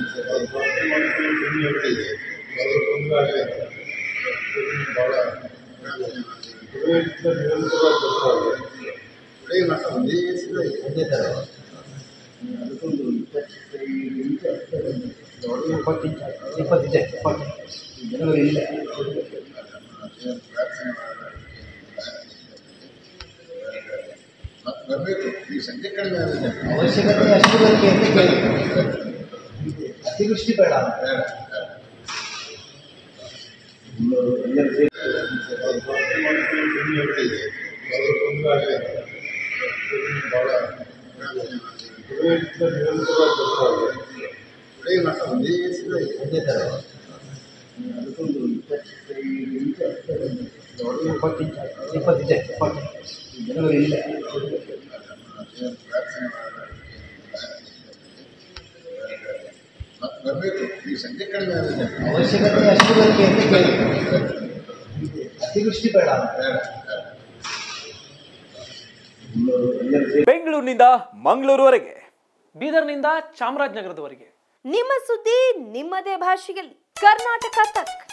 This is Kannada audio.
ಬರಬೇಕು ಈ ಸಂಖ್ಯೆ ಕಡಿಮೆ ಆಗಿದೆ ಅವಶ್ಯಕತೆ ಅಷ್ಟು ಬರಲಿ ಅಂತ ಕೇಳಿ ಅತಿವೃಷ್ಟಿ ಬೇಡ ಬೇಡ ಒಂದೇ ಥರ ಇಪ್ಪತ್ತು ಇಂಚ್ ಇಪ್ಪತ್ತು ಇಂಚ್ ಇಪ್ಪತ್ತು ಜನಗಳು ಇಲ್ಲ ಬರಬೇಕು ಈ ಸಂಖ್ಯೆ ಕಡಿಮೆ ಆಗಿದೆ ಅವಶ್ಯಕತೆ ಅಷ್ಟು ಬರಲಿ ಅಂತ ಕೇಳಿ ಅತಿವೃಷ್ಟಿ ಬೇಡ ಬೇಡ ಬೆಂಗಳೂರಿನಿಂದ ಮಂಗಳೂರುವರೆಗೆ ಬೀದರ್ನಿಂದ ಚಾಮರಾಜನಗರದವರೆಗೆ ನಿಮ್ಮ ಸುದ್ದಿ ನಿಮ್ಮದೇ ಭಾಷೆಯಲ್ಲಿ ಕರ್ನಾಟಕ ತಕ್